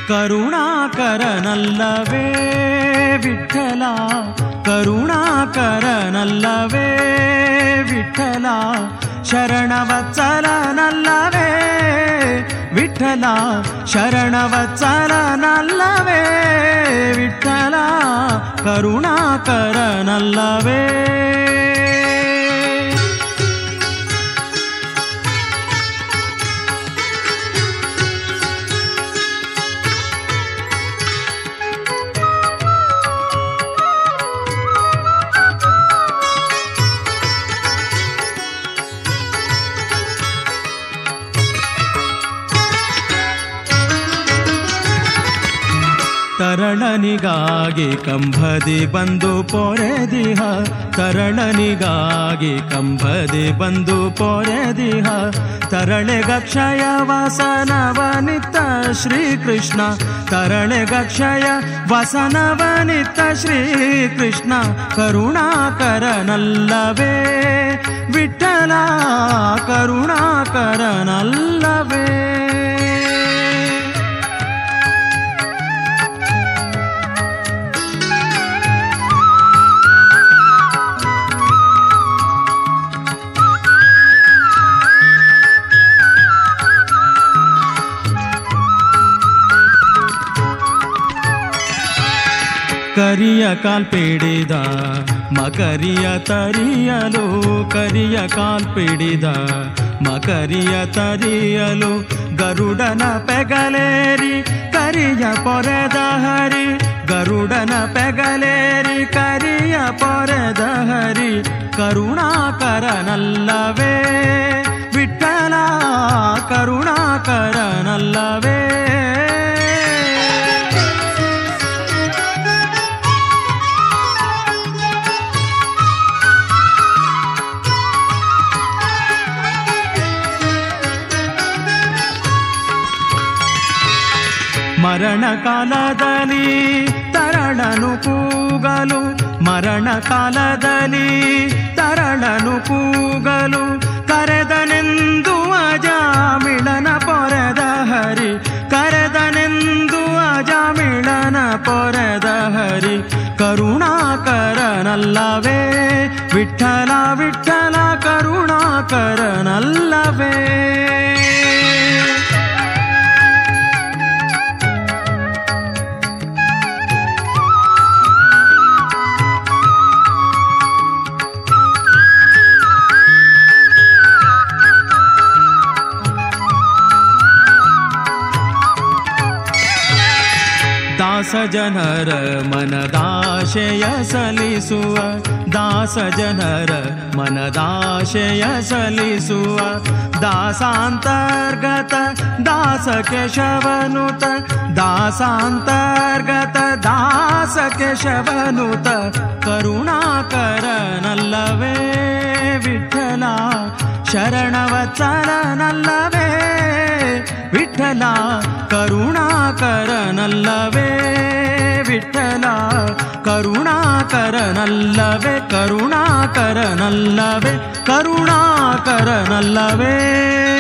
ಕರುಣಾಕರನಲ್ಲವೇ ವಿಠಲ ಕರುಣಾಕರನಲ್ಲವೇ ವಿಠಲ ಶರಣವತ್ಸಲನಲ್ಲವೇ ವಿಠಲ ಶರಣವತ್ಸಲನಲ್ಲವೇ ವಿಠಲ ಕರುಣಾಕರನಲ್ಲವೇ ತರಳನಿಗಾಗಿ ಕಂಬದಿ ಬಂದು ಪೊರೆದಿಹ ತರಳನಿಗಾಗಿ ಕಂಬದಿ ಬಂದು ಪೊರೆದಿಹ ತರಳೆಗಕ್ಷಯ ವಸನವನಿತ ಶ್ರೀಕೃಷ್ಣ ತರಳೆಗಕ್ಷಯ ವಸನವನಿತ ಶ್ರೀಕೃಷ್ಣ ಕರುಣಾಕರನಲ್ಲವೇ ವಿಠಲ ಕರುಣಾಕರನಲ್ಲವೇ ಕರಿಯ ಕಾಲ್ಪಿಡಿದ ಮಕರಿಯ ತರಿಯಲು ಕರಿಯ ಕಾಲ್ಪಿಡಿದ ಮಕರಿಯ ತರಿಯಲು ಗರುಡನ ಪೆಗಲೇರಿ ಕರಿಯ ಪೊರೆದ ಹರಿ ಗರುಡನ ಪೆಗಲೇರಿ ಕರಿಯ ಪೊರೆದ ಹರಿ ಕರುಣಾಕರನಲ್ಲವೇ ವಿಠಲ ಕರುಣಾಕರನಲ್ಲವೇ ಮರಣ ಕಾಲದಲ್ಲಿ ತರಳನು ಕೂಗಲು ಮರಣ ಕಾಲದಲ್ಲಿ ತರಳನು ಕೂಗಲು ಕರೆದನೆಂದು ಅಜಾಮಿಳನ ಪೊರೆದ ಹರಿ ಕರೆದನೆಂದು ಅಜಾಮಿಳನ ಪೊರೆದ ಹರಿ ಕರುಣಾಕರನಲ್ಲವೇ ವಿಠಲ ವಿಠಲ ಕರುಣಾಕರನಲ್ಲವೇ ದಾಸ ಜನರ ಮನದಾಶಯ ಸಲಿಸುವ ದಾಸ ಜನರ ಮನದಾಶಯ ಸಲಿಸುವ ದಾಸಾಂತರ್ಗತ ದಾಸ ಕೇಶವನುತ ದಾಸಾಂತರ್ಗತ ದಾಸ ಕೇಶವನುತ ಕರುಣಾಕರನಲ್ಲವೇ ವಿಠಲ ಶರಣವತ್ಸಲನಲ್ಲವೇ ವಿಠಲ ಕರುಣಾಕರನಲ್ಲವೇ ವಿಠಲ ಕರುಣಾಕರನಲ್ಲವೇ ಕರುಣಾಕರನಲ್ಲವೇ ಕರುಣಾಕರನಲ್ಲವೇ